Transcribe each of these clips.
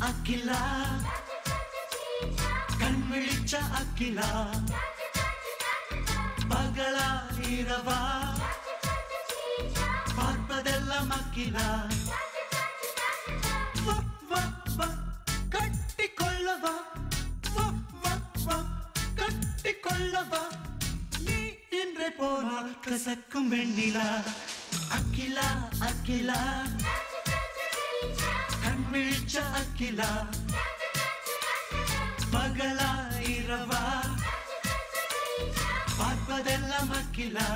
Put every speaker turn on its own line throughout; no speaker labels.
அக்கிலா கண் விழிச்ச அக்கிலா பகலா இரவா பார்ப்பதெல்லாம் அக்கிலா வா, வா, வா, கட்டிக்கொள்ளவா வா, வா, வா, கட்டிக்கொள்ளவா நீ இன்றே போனால் கசக்கும் வெண்ணிலா அக்கிலா அக்கிலா கண் விழிச்ச அக்கிலா பகலா இரவா பார்ப்பதெல்லாம் அக்கிலா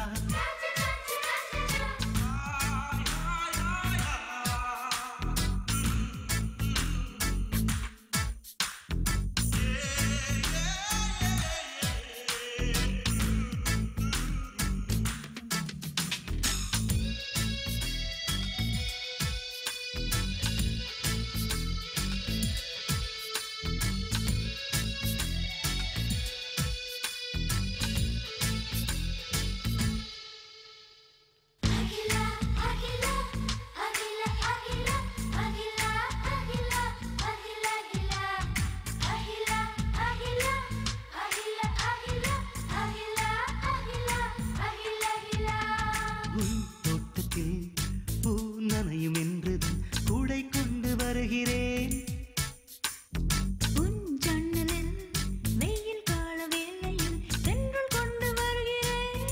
அகிலா அகிலா அகிலா அகிலா அகிலா அகிலா அகிலா அகிலா அகிலா அகிலா அகிலா அகிலா அகிலா அகிலா அகிலா அகிலா
உன் தோட்டத்தில் பூ நனையும் என்று கூடை கொண்டு வருகிறேன்
உன் ஜன்னலில் வெயில் கால வேளையில் தென்றல் கொண்டு வருகிறேன்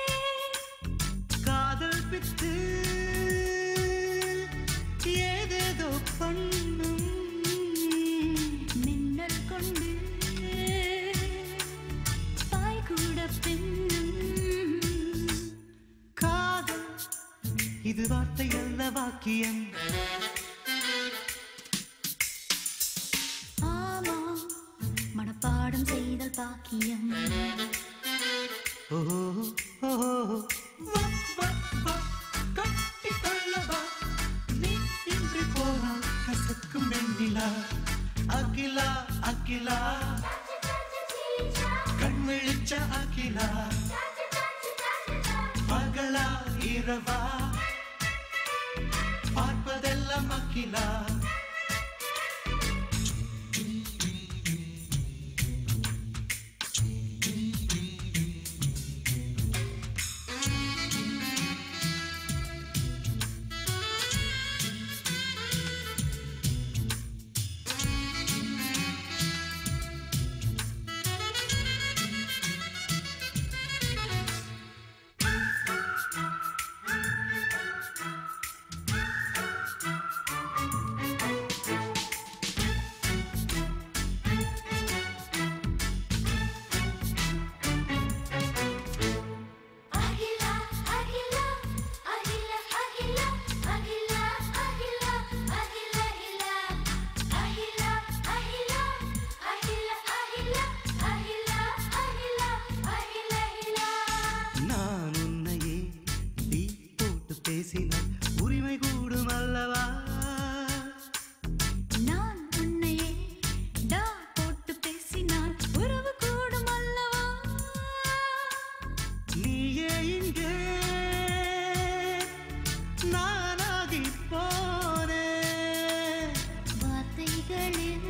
காதல் பித்து ஏதேதோ பண்ணும்
மின்னல் கொண்டு பாய் கூட பின்னும்
காதல் இது வார்த்தை அல்ல வாக்கியம்
ஆமாம் மனப்பாடம் செய்தல் பாக்கியம்
ஓ ஓ, வா, வா, வா, கட்டிக்கொள்ளவா. நீ இன்றி போனால் கசக்கும் வெண்ணிலா அகிலா அகிலா கண் விழிச்ச அகிலா பகலா இரவா பார்ப்பதெல்லாம் அகிலா
அகிலா அகிலா அகிலா அகிலா அகிலா அகிலா அகிலா அகிலா அகிலா அகிலா அகிலா அகிலா அகிலா அகிலா அகிலா
நான் உன்னையே தீ போட்டு பேசினால் உரிமை கூடும் அல்லவா
நான் உன்னையே டா போட்டு பேசினால் உறவு கூடும் அல்லவா
நீயே இங்கே நானாகி போனேன்
வார்த்தைகளில்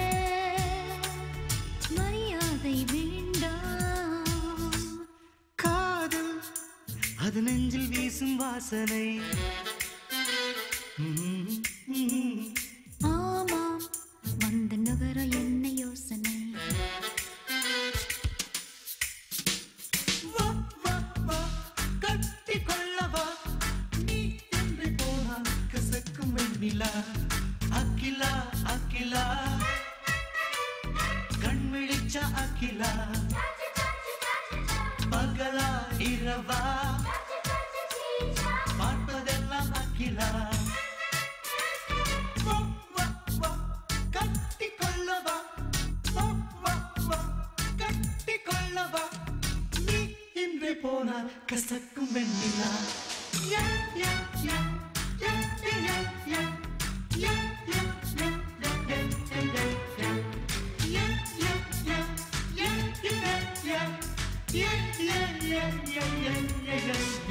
மரியாதை வேண்டாம்
காதல் அது நெஞ்சில் வீசும் வாசனை ம், ம்.
ஆமாம் வந்து நுகர என்ன யோசனை
வா, வா, வா, கட்டிக்கொள்ளவா. நீ என்று போனால் கசக்கும் வெண்ணிலா. அகிலா அகிலா கண் விழிச்ச அகிலா பகலா இரவா பார்ப்பதெல்லாம் அகிலா வா, வா, வா, கட்டிக்கொள்ளவா. வா, வா, வா, கட்டிக்கொள்ளவா. நீ இன்றே போனால் கசக்கும் வெண்ணிலா யா, யா, யா, யா, யா, யா, யா. யா, யா, யா, யா, யா, யா, யா, யா. யா, யா, யா, யா, யா, யா. யா, யா, யா, யா, யா, யா, யா, யா.